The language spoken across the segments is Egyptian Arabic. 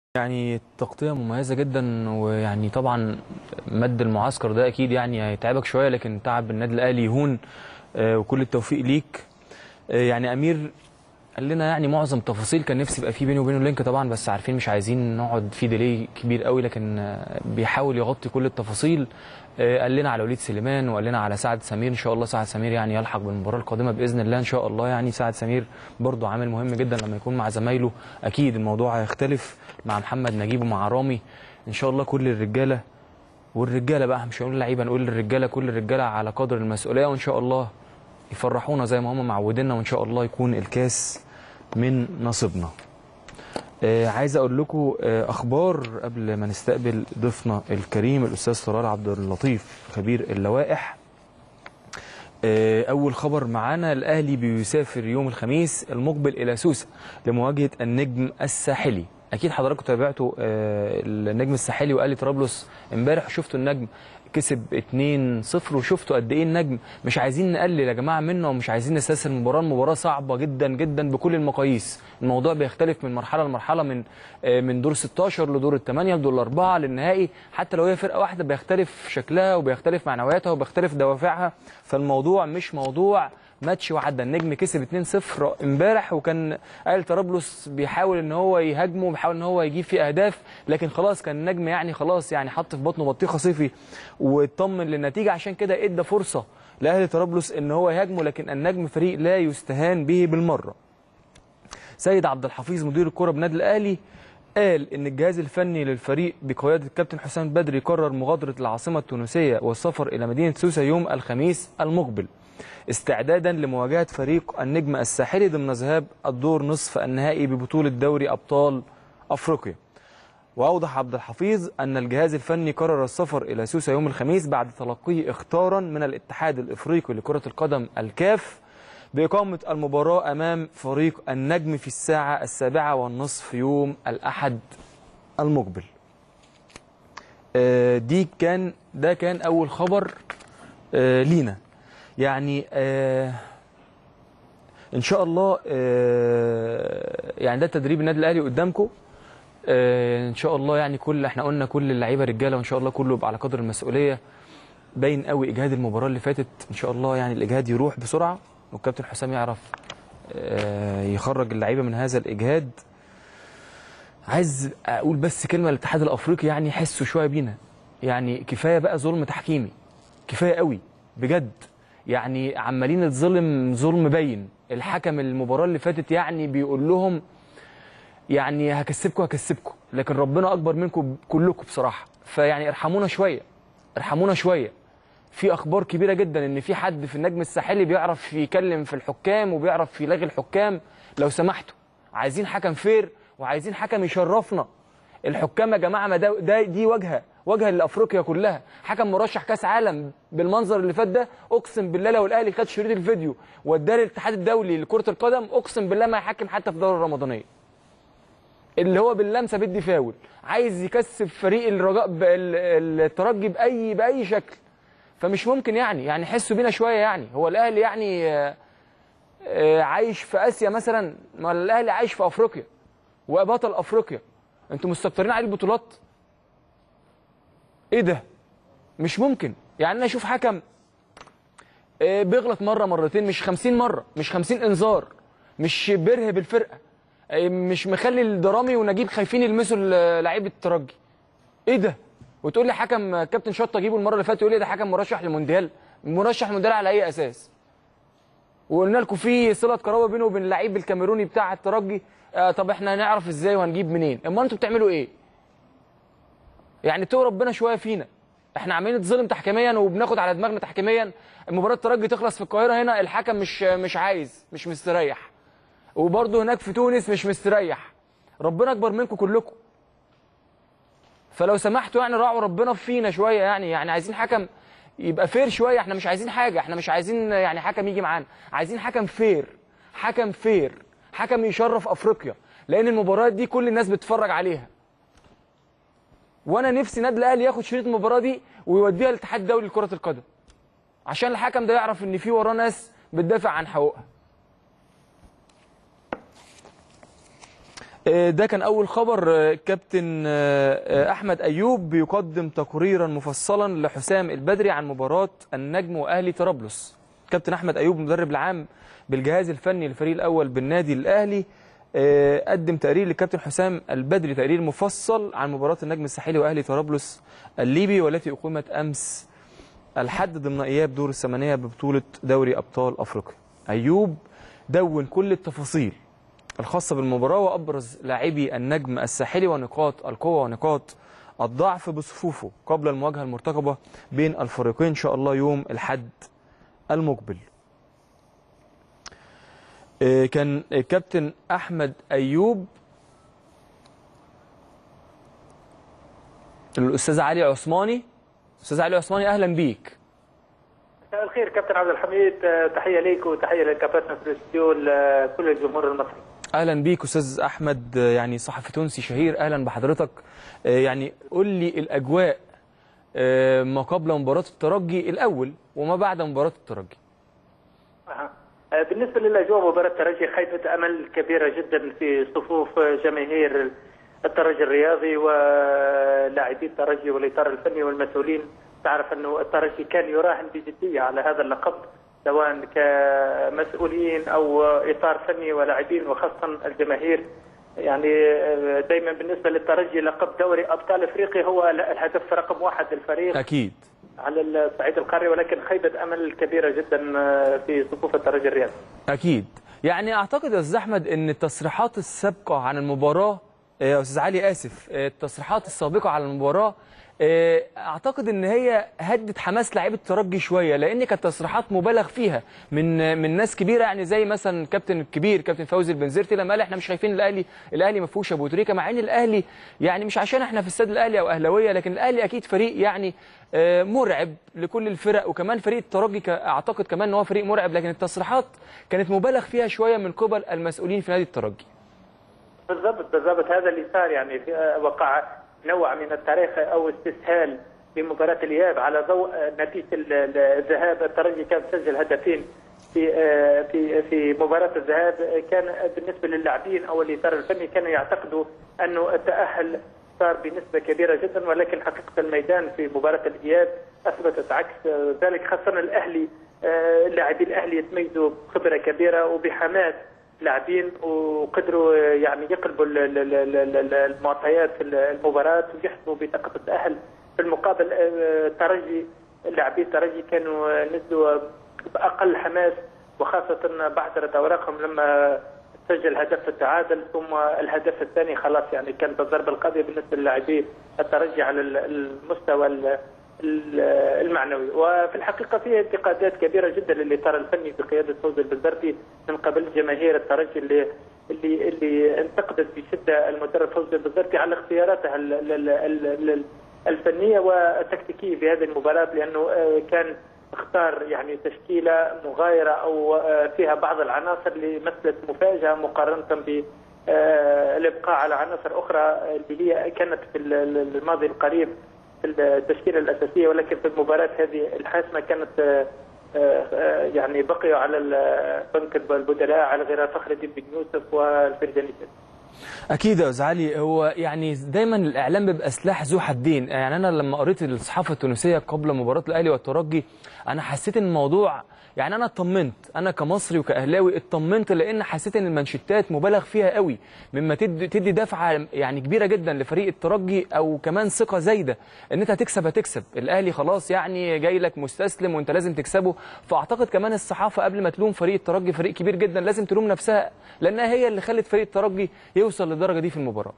يعني تغطية مميزة جدا ويعني طبعا مد المعسكر ده أكيد يعني هيتعبك شوية لكن تعب النادي الأهلي يهون آه، وكل التوفيق ليك آه، يعني أمير قال لنا يعني معظم تفاصيل كان نفسي يبقى في بيني وبينه لينك طبعا بس عارفين مش عايزين نقعد في ديلي كبير قوي لكن آه، بيحاول يغطي كل التفاصيل آه، قال لنا على وليد سليمان وقال لنا على سعد سمير ان شاء الله سعد سمير يعني يلحق بالمباراه القادمه باذن الله ان شاء الله يعني سعد سمير برضه عامل مهم جدا لما يكون مع زمايله اكيد الموضوع هيختلف مع محمد نجيب ومع رامي ان شاء الله كل الرجاله والرجاله بقى مش هنقول لعيبه نقول الرجاله كل الرجاله على قدر المسؤوليه وان شاء الله يفرحونا زي ما هم معودينا وان شاء الله يكون الكاس من نصيبنا آه عايز اقول لكم آه اخبار قبل ما نستقبل ضيفنا الكريم الاستاذ طلال عبد اللطيف خبير اللوائح آه اول خبر معانا الاهلي بيسافر يوم الخميس المقبل الى سوسه لمواجهه النجم الساحلي اكيد حضراتكم تابعتوا آه النجم الساحلي واهلي طرابلس امبارح شفتوا النجم كسب 2-0 وشفتوا قد ايه النجم مش عايزين نقلل يا جماعه منه ومش عايزين نستسهل المباراه المباراه صعبه جدا جدا بكل المقاييس الموضوع بيختلف من مرحله لمرحله من آه، من دور 16 لدور الثمانيه لدور الاربعه للنهائي حتى لو هي فرقه واحده بيختلف شكلها وبيختلف معنوياتها وبيختلف دوافعها فالموضوع مش موضوع ماتش وعدى النجم كسب 2-0 امبارح وكان اهلي طرابلس بيحاول ان هو يهاجمه وبيحاول ان هو يجيب فيه اهداف لكن خلاص كان النجم يعني خلاص يعني حط في بطنه بطيخه صيفي واطمن للنتيجه عشان كده ادى فرصه لاهلي طرابلس ان هو يهاجمه لكن النجم فريق لا يستهان به بالمره سيد عبد الحفيظ مدير الكره بنادي الاهلي قال ان الجهاز الفني للفريق بقياده الكابتن حسام بدري قرر مغادره العاصمه التونسيه والسفر الى مدينه سوسه يوم الخميس المقبل استعدادا لمواجهه فريق النجم الساحلي ضمن ذهاب الدور نصف النهائي ببطوله دوري ابطال افريقيا واوضح عبد الحفيظ ان الجهاز الفني قرر السفر الى سوسه يوم الخميس بعد تلقيه اختارا من الاتحاد الافريقي لكره القدم الكاف بإقامة المباراة أمام فريق النجم في الساعة السابعة والنصف يوم الأحد المقبل آه، دي كان ده كان أول خبر آه، لينا يعني آه، إن شاء الله آه، يعني ده تدريب النادي الأهلي قدامكم آه، إن شاء الله يعني كل احنا قلنا كل اللعيبة رجالة وإن شاء الله كله يبقى على قدر المسؤولية باين قوي إجهاد المباراة اللي فاتت إن شاء الله يعني الإجهاد يروح بسرعة والكابتن حسام يعرف آه، يخرج اللعيبه من هذا الاجهاد عايز اقول بس كلمه للاتحاد الافريقي يعني يحسوا شويه بينا يعني كفايه بقى ظلم تحكيمي كفايه قوي بجد يعني عمالين نتظلم ظلم باين الحكم المباراه اللي فاتت يعني بيقول لهم يعني هكسبكم هكسبكم لكن ربنا اكبر منكم كلكم بصراحه فيعني ارحمونا شويه ارحمونا شويه في اخبار كبيره جدا ان في حد في النجم الساحلي بيعرف يكلم في الحكام وبيعرف يلغي الحكام لو سمحتوا عايزين حكم فير وعايزين حكم يشرفنا الحكام يا جماعه ما ده, ده دي واجهه واجهه لافريقيا كلها حكم مرشح كاس عالم بالمنظر اللي فات ده اقسم بالله لو الاهلي خد شريط الفيديو واداه للاتحاد الدولي لكره القدم اقسم بالله ما يحكم حتى في الدوره الرمضانيه اللي هو باللمسه بدي فاول عايز يكسب فريق الرجاء ب- ال- الترجي باي باي شكل فمش ممكن يعني يعني حسوا بينا شويه يعني هو الاهلي يعني آه، آه، عايش في اسيا مثلا ما الاهلي عايش في افريقيا وبطل افريقيا انتوا مستكترين عليه البطولات ايه ده مش ممكن يعني انا اشوف حكم آه، بيغلط مره مرتين مش 50 مره مش 50 انذار مش بيرهب الفرقه آه، مش مخلي الدرامي ونجيب خايفين يلمسوا ال- لعيبه الترجي ايه ده وتقول لي حكم كابتن شطه جيبه المره اللي فاتت يقول لي ده حكم مرشح للمونديال مرشح للمونديال على اي اساس وقلنا لكم في صله قرابه بينه وبين اللعيب الكاميروني بتاع الترجي آه طب احنا هنعرف ازاي وهنجيب منين امال انتوا بتعملوا ايه يعني تو ربنا شويه فينا احنا عمالين نتظلم تحكيميا وبناخد على دماغنا تحكيميا مباراه الترجي تخلص في القاهره هنا الحكم مش مش عايز مش مستريح وبرضه هناك في تونس مش مستريح ربنا اكبر منكم كلكم فلو سمحتوا يعني راعوا ربنا فينا شويه يعني يعني عايزين حكم يبقى فير شويه احنا مش عايزين حاجه احنا مش عايزين يعني حكم يجي معانا عايزين حكم فير حكم فير حكم يشرف افريقيا لان المباريات دي كل الناس بتتفرج عليها وانا نفسي نادي الاهلي ياخد شريط المباراه دي ويوديها للاتحاد الدولي لكره القدم عشان الحكم ده يعرف ان في وراه ناس بتدافع عن حقوقها آه، ده كان اول خبر آه، كابتن آه، آه، احمد ايوب بيقدم تقريرا مفصلا لحسام البدري عن مباراه النجم واهلي طرابلس كابتن احمد ايوب المدرب العام بالجهاز الفني للفريق الاول بالنادي الاهلي آه، قدم تقرير للكابتن حسام البدري تقرير مفصل عن مباراه النجم الساحلي واهلي طرابلس الليبي والتي اقيمت امس الحد ضمن اياب دور الثمانيه ببطوله دوري ابطال افريقيا ايوب دون كل التفاصيل الخاصة بالمباراة وأبرز لاعبي النجم الساحلي ونقاط القوة ونقاط الضعف بصفوفه قبل المواجهة المرتقبة بين الفريقين إن شاء الله يوم الحد المقبل آه، كان الكابتن أحمد أيوب الأستاذ علي عثماني أستاذ علي عثماني أهلا بيك مساء الخير كابتن عبد الحميد آه، تحيه ليك وتحيه لكابتن في الاستوديو لكل الجمهور المصري اهلا بيك استاذ احمد آه، يعني صحفي تونسي شهير اهلا بحضرتك آه، يعني قول لي الاجواء آه، ما قبل مباراه الترجي الاول وما بعد مباراه الترجي أها. آه، بالنسبه للاجواء مباراه الترجي خيبه امل كبيره جدا في صفوف جماهير الترجي الرياضي ولاعبي الترجي والاطار الفني والمسؤولين تعرف انه الترجي كان يراهن بجديه على هذا اللقب سواء كمسؤولين او اطار فني ولاعبين وخاصه الجماهير يعني دائما بالنسبه للترجي لقب دوري ابطال افريقيا هو الهدف رقم واحد للفريق اكيد على الصعيد القاري ولكن خيبه امل كبيره جدا في صفوف الترجي الرياضي. اكيد يعني اعتقد يا استاذ احمد ان التصريحات السابقه عن المباراه آه، يا استاذ علي اسف آه، التصريحات السابقه على المباراه آه، اعتقد ان هي هدت حماس لاعيبه الترجي شويه لان كانت تصريحات مبالغ فيها من من ناس كبيره يعني زي مثلا الكابتن الكبير كابتن فوزي البنزرتي لما قال احنا مش شايفين الاهلي الاهلي ما فيهوش ابو تريكه مع ان الاهلي يعني مش عشان احنا في استاد الاهلي او اهلاويه لكن الاهلي اكيد فريق يعني آه، مرعب لكل الفرق وكمان فريق الترجي ك- اعتقد كمان ان هو فريق مرعب لكن التصريحات كانت مبالغ فيها شويه من قبل المسؤولين في نادي الترجي بالضبط بالضبط هذا اللي صار يعني في وقع نوع من التاريخ او استسهال لمباراه الاياب على ضوء نتيجه ال- ال- الذهاب الترجي كان سجل هدفين في آه، في في مباراه الذهاب كان بالنسبه للاعبين او الاطار الفني كانوا يعتقدوا انه التاهل صار بنسبه كبيره جدا ولكن حقيقه الميدان في مباراه الاياب اثبتت عكس ذلك خاصه الاهلي آه، لاعبي الاهلي يتميزوا بخبره كبيره وبحماس لاعبين وقدروا يعني يقلبوا ال- ال- ال- ال- ال- المعطيات في المباراة ويحسموا بطاقة التأهل في المقابل آه، الترجي لاعبي الترجي كانوا نزلوا بأقل حماس وخاصة بعثرة أوراقهم لما سجل هدف التعادل ثم الهدف الثاني خلاص يعني كانت الضربة القاضية بالنسبة للاعبي الترجي على ال- المستوى ال- ال- المعنوي وفي الحقيقه فيه انتقادات كبيره جدا للاطار الفني بقياده فوزي البزرتي من قبل جماهير الترجي اللي اللي اللي انتقدت بشده المدرب فوزي البزرتي على اختياراته ال- ال- ال- ال- الفنيه والتكتيكيه في هذه المباراه لانه آه، كان اختار يعني تشكيله مغايره او آه، فيها بعض العناصر لمثلت مفاجاه مقارنه ب آه، الابقاء على عناصر اخرى اللي هي كانت في ال- ال- الماضي القريب في التشكيله الاساسيه ولكن في المباراه هذه الحاسمه كانت آه، آه، يعني بقيوا على ال- بنك البدلاء على غرار فخر الدين بن يوسف والفرجاني اكيد يا استاذ علي هو يعني دايما الاعلام بيبقى سلاح ذو حدين يعني انا لما قريت الصحافه التونسيه قبل مباراه الاهلي والترجي انا حسيت ان الموضوع يعني انا اطمنت انا كمصري وكاهلاوي اطمنت لان حسيت ان المانشيتات مبالغ فيها قوي مما تدي, تدي دفعه يعني كبيره جدا لفريق الترجي او كمان ثقه زايده ان انت هتكسب هتكسب الاهلي خلاص يعني جاي لك مستسلم وانت لازم تكسبه فاعتقد كمان الصحافه قبل ما تلوم فريق الترجي فريق كبير جدا لازم تلوم نفسها لانها هي اللي خلت فريق الترجي يوصل للدرجه دي في المباراه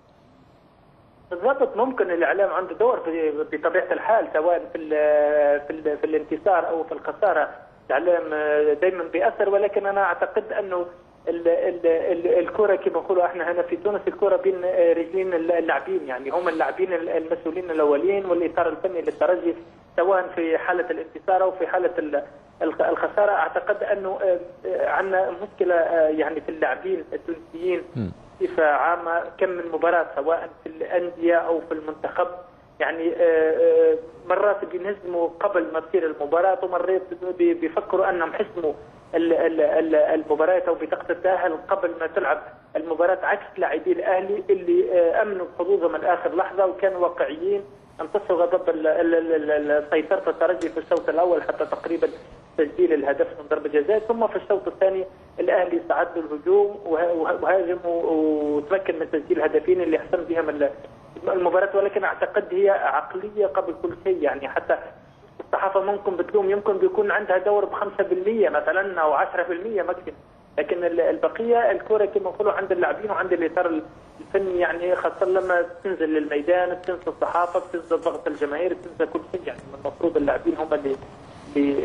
بالضبط ممكن الاعلام عنده دور في بطبيعه الحال سواء في ال في ال في الانتصار او في الخساره الاعلام دائما بياثر ولكن انا اعتقد انه ال- ال- ال- الكره كما نقولوا احنا هنا في تونس الكره بين رجلين اللاعبين يعني هم اللاعبين المسؤولين الاولين والاطار الفني للترجي سواء في حاله الانتصار او في حاله ال- الخ- الخساره اعتقد انه عندنا مشكله يعني في اللاعبين التونسيين بصفه عامه كم من مباراه سواء في الانديه او في المنتخب يعني آه، آه، مرات بينهزموا قبل ما تصير المباراه ومرات بي- بيفكروا انهم حسموا ال- ال- ال- المباريات او بطاقه التاهل قبل ما تلعب المباراه عكس لاعبي الاهلي اللي آه، امنوا بحظوظهم من اخر لحظه وكانوا واقعيين امتصوا غضب ال- ال- ال- ال- سيطره الترجي في الشوط الاول حتى تقريبا تسجيل الهدف من ضربه جزاء ثم في الشوط الثاني الاهلي استعد للهجوم وه- وه- وهاجم و- وتمكن من تسجيل هدفين اللي حسم بهم ال- المباراه ولكن اعتقد هي عقليه قبل كل شيء يعني حتى الصحافه ممكن بتلوم يمكن بيكون عندها دور ب 5% مثلا او 10% ماكسيموم لكن ال- البقيه الكره كما نقولوا عند اللاعبين وعند الاطار الفني يعني خاصه لما تنزل للميدان بتنسى الصحافه بتنسى ضغط الجماهير بتنسى كل شيء يعني المفروض اللاعبين هم اللي اللي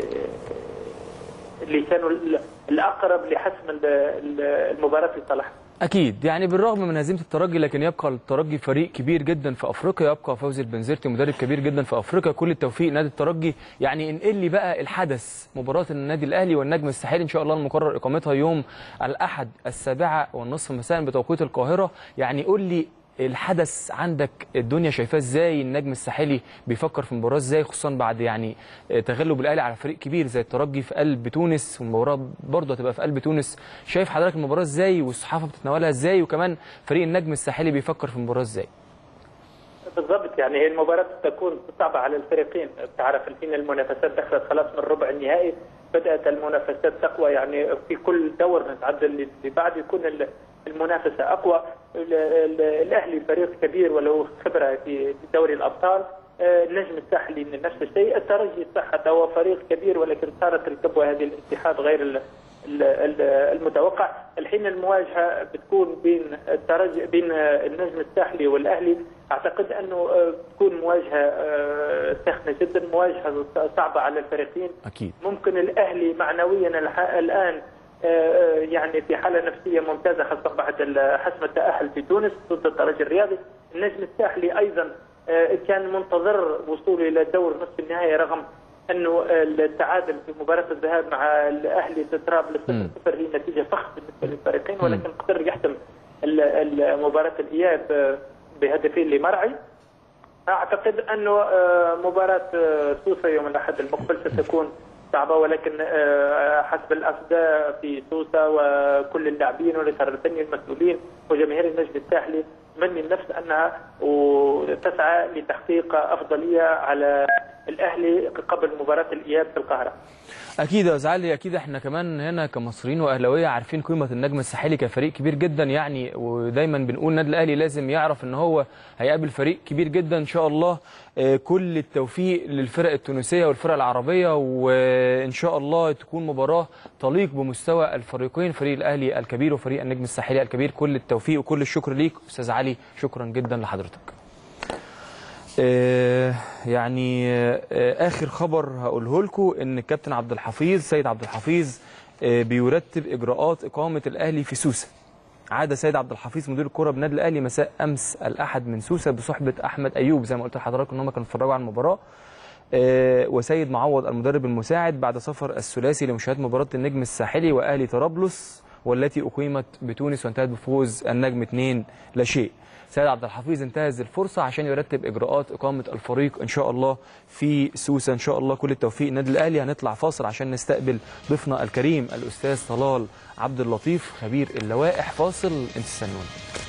اللي كانوا ال- الاقرب لحسم ال- ال- المباراه في صالحهم اكيد يعني بالرغم من هزيمه الترجي لكن يبقى الترجي فريق كبير جدا في افريقيا يبقى فوزي البنزرتي مدرب كبير جدا في افريقيا كل التوفيق نادي الترجي يعني انقل لي بقى الحدث مباراه النادي الاهلي والنجم الساحلي ان شاء الله المقرر اقامتها يوم الاحد السابعه والنصف مساء بتوقيت القاهره يعني قول لي الحدث عندك الدنيا شايفاه ازاي النجم الساحلي بيفكر في المباراه ازاي خصوصا بعد يعني تغلب الاهلي على فريق كبير زي الترجي في قلب تونس والمباراه برضه هتبقى في قلب تونس شايف حضرتك المباراه ازاي والصحافه بتتناولها ازاي وكمان فريق النجم الساحلي بيفكر في المباراه ازاي بالضبط يعني هي المباراة تكون صعبة على الفريقين تعرف الحين المنافسات دخلت خلاص من ربع النهائي بدأت المنافسات تقوى يعني في كل دور نتعدى اللي بعد يكون ال- المنافسة أقوى ال- ال- الأهلي فريق كبير وله خبرة في في دوري الأبطال آه، النجم الساحلي من نفس الشيء الترجي صح هو فريق كبير ولكن صارت الكبوة هذه الاتحاد غير ال- ال- ال- المتوقع الحين المواجهه بتكون بين الترجي بين النجم الساحلي والاهلي اعتقد انه آه، تكون مواجهه آه، ساخنه جدا مواجهه صعبه على الفريقين اكيد ممكن الاهلي معنويا الح- الان آه، آه، يعني في حاله نفسيه ممتازه خاصه بعد ال- حسم التاهل في تونس ضد الترجي الرياضي النجم الساحلي ايضا آه، كان منتظر وصوله الى دور نصف النهائي رغم انه التعادل في مباراه الذهاب مع الاهلي تتراب مم. لصفر هي نتيجه فخ بالنسبه للفريقين ولكن قدر يحسم ال- ال- مباراه الاياب آه، بهدفين لمرعي اعتقد انه آه، مباراه آه، سوسه يوم الاحد المقبل ستكون صعبه ولكن آه، حسب الاصداء في سوسه وكل اللاعبين والاطار الفني المسؤولين وجماهير النجم الساحلي تمني النفس انها وتسعى لتحقيق افضليه على الاهلي قبل مباراه الاياب في القاهره. اكيد يا زعلي اكيد احنا كمان هنا كمصريين واهلاويه عارفين قيمه النجم الساحلي كفريق كبير جدا يعني ودايما بنقول النادي الاهلي لازم يعرف ان هو هيقابل فريق كبير جدا ان شاء الله آه، كل التوفيق للفرق التونسيه والفرق العربيه وان شاء الله تكون مباراه تليق بمستوى الفريقين فريق الاهلي الكبير وفريق النجم الساحلي الكبير كل التوفيق وكل الشكر ليك استاذ علي شكرا جدا لحضرتك آه، يعني آه، اخر خبر هقوله لكم ان الكابتن عبد الحفيظ سيد عبد الحفيظ آه، بيرتب اجراءات اقامه الاهلي في سوسه عاد سيد عبد الحفيظ مدير الكره بالنادي الاهلي مساء امس الاحد من سوسه بصحبه احمد ايوب زي ما قلت لحضراتكم ان هم كانوا اتفرجوا على المباراه آه، وسيد معوض المدرب المساعد بعد سفر الثلاثي لمشاهده مباراه النجم الساحلي واهلي طرابلس والتي اقيمت بتونس وانتهت بفوز النجم 2 لا شيء سيد عبد الحفيظ انتهز الفرصه عشان يرتب اجراءات اقامه الفريق ان شاء الله في سوسه ان شاء الله كل التوفيق النادي الاهلي هنطلع فاصل عشان نستقبل ضيفنا الكريم الاستاذ طلال عبد اللطيف خبير اللوائح فاصل انت استنونا